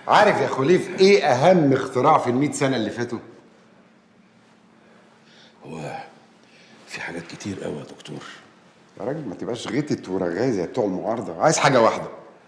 عارف يا خليف ايه اهم اختراع في المئة سنه اللي فاتوا هو في حاجات كتير قوي يا دكتور يا راجل ما تبقاش غتت ورغاي زي بتوع المعارضه عايز حاجه واحده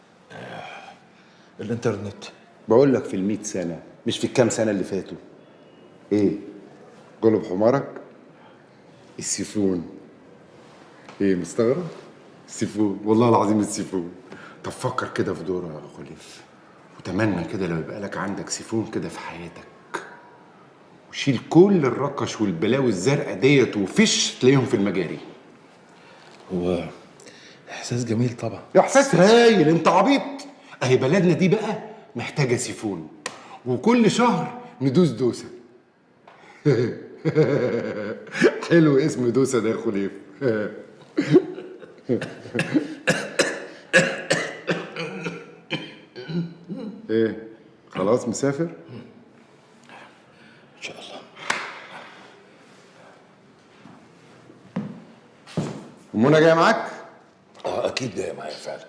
الانترنت بقول لك في المئة سنه مش في الكام سنه اللي فاتوا ايه قلب حمارك السيفون ايه مستغرب السيفون والله العظيم السيفون طب فكر كده في دوره يا خليف وتمنى كده لو يبقى لك عندك سيفون كده في حياتك وشيل كل الرقش والبلاوي الزرقاء ديت وفش تلاقيهم في المجاري هو احساس جميل طبعا يا احساس هايل انت عبيط اهي بلدنا دي بقى محتاجه سيفون وكل شهر ندوس دوسه حلو اسم دوسه ده يا خليف ايه خلاص مسافر ان شاء الله ومنى جايه معاك اه اكيد جايه معايا فعلا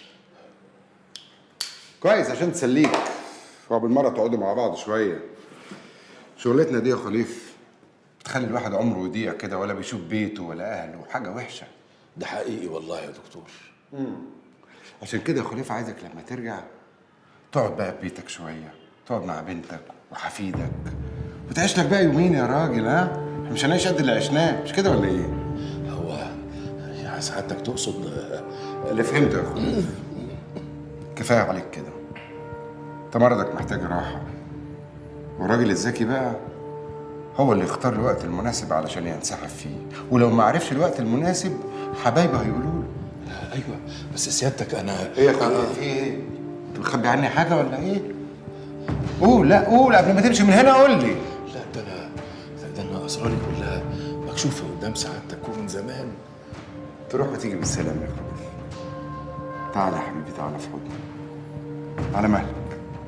كويس عشان تسليك وبالمره تقعدوا مع بعض شويه شغلتنا دي يا خليف بتخلي الواحد عمره يضيع كده ولا بيشوف بيته ولا اهله حاجه وحشه ده حقيقي والله يا دكتور عشان كده يا خليفه عايزك لما ترجع تقعد بقى في بيتك شويه تقعد مع بنتك وحفيدك وتعيش لك بقى يومين يا راجل ها إحنا مش هنعيش قد اللي عشناه مش كده ولا ايه هو يعني سعادتك تقصد آه، اللي فهمته يا خليف كفايه عليك كده انت مرضك محتاج راحه والراجل الذكي بقى هو اللي يختار الوقت المناسب علشان ينسحب فيه ولو ما عرفش الوقت المناسب حبايبه هيقولوا له ايوه بس سيادتك انا ايه يا خليل في ايه؟ انت بتخبي عني حاجه ولا ايه؟ قول لا قول قبل ما تمشي من هنا قول لي لا ده انا ده انا اسراري كلها مكشوفه قدام سعادتك ومن زمان تروح وتيجي بالسلامه يا خليل تعالى يا حبيبي تعالى في حضني على مهلك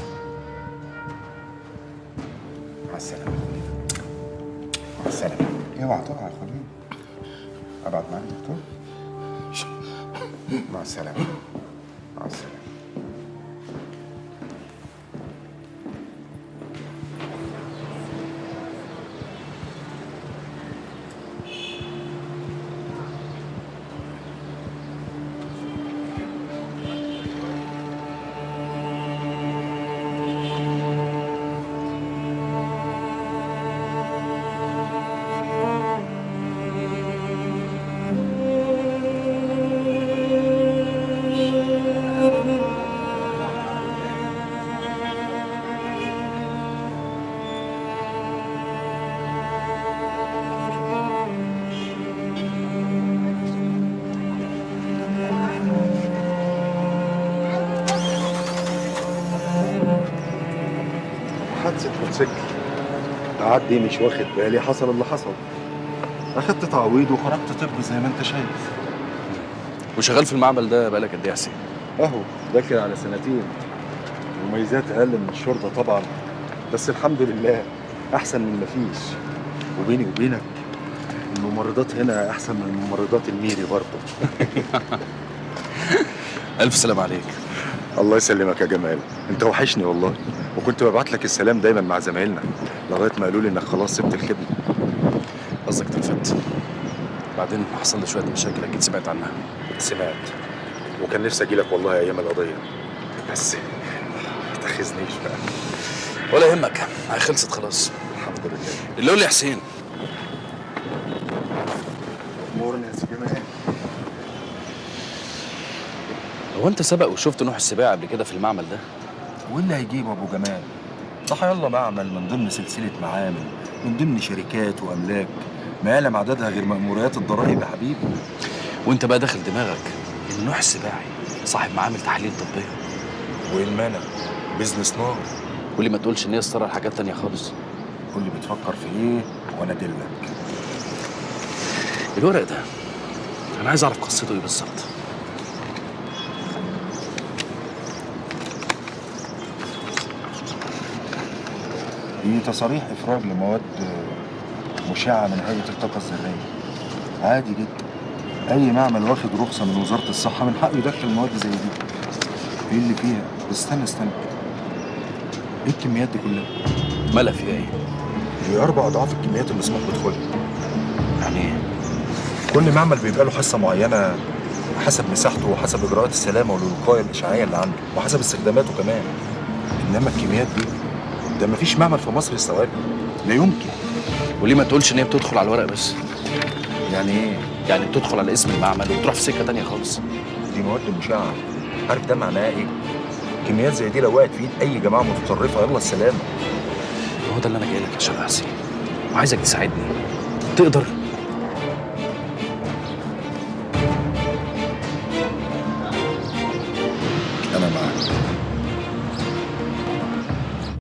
مع السلامه يا خليل مع السلامه اوعى تقع يا خليل ابعد معاك يا دكتور مع السلامه مع السلامه حادثة موتوسيكل تعدي مش واخد بالي حصل اللي حصل أخدت تعويض وخرجت طب زي ما أنت شايف وشغال في المعمل ده بقالك قد ايه يا حسين؟ أهو داخل على سنتين مميزات أقل من الشرطة طبعا بس الحمد لله أحسن من مفيش وبيني وبينك الممرضات هنا أحسن من ممرضات الميري برضه الف سلام عليك الله يسلمك يا جمال انت وحشني والله وكنت ببعت لك السلام دايما مع زمايلنا لغايه ما قالوا لي انك خلاص سبت الخدمه قصدك تلفت بعدين حصل لي شويه مشاكل اكيد سمعت عنها سمعت وكان نفسي اجي لك والله ايام القضيه بس ما تاخذنيش بقى ولا يهمك هي خلصت خلاص الحمد لله اللي قول لي يا حسين امورنا يا سي جمال هو انت سبق وشفت نوح السباع قبل كده في المعمل ده؟ واللي هيجيب ابو جمال ده هيلا معمل من ضمن سلسله معامل من ضمن شركات واملاك ما يعلم عددها غير مأموريات الضرائب يا حبيبي وانت بقى داخل دماغك ان نوح السباعي صاحب معامل تحاليل طبيه وايه المانع بيزنس نار واللي ما تقولش ان هي استرى حاجات تانية خالص قول لي بتفكر في ايه وانا ادلك الورق ده انا عايز اعرف قصته ايه بالظبط دي تصاريح افراج لمواد مشعه من هيئه الطاقه الذريه عادي جدا اي معمل واخد رخصه من وزاره الصحه من حقه يدخل مواد زي دي ايه اللي فيها استنى استنى ايه الكميات دي كلها؟ مالها فيها ايه؟ دي اربع اضعاف الكميات اللي مسموح بدخولها يعني ايه؟ كل معمل بيبقى له حصه معينه حسب مساحته وحسب اجراءات السلامه والوقايه الاشعاعيه اللي عنده وحسب استخداماته كمان انما الكميات دي ده مفيش معمل في مصر يستوعبها لا يمكن وليه ما تقولش ان هي بتدخل على الورق بس؟ يعني ايه يعني بتدخل على اسم المعمل وتروح في سكه تانية خالص دي مواد مشعه عارف ده معناه ايه كميات زي دي لو وقعت في ايد اي جماعه متطرفه يلا السلامه هو ده اللي انا جاي لك عشان احسن وعايزك تساعدني تقدر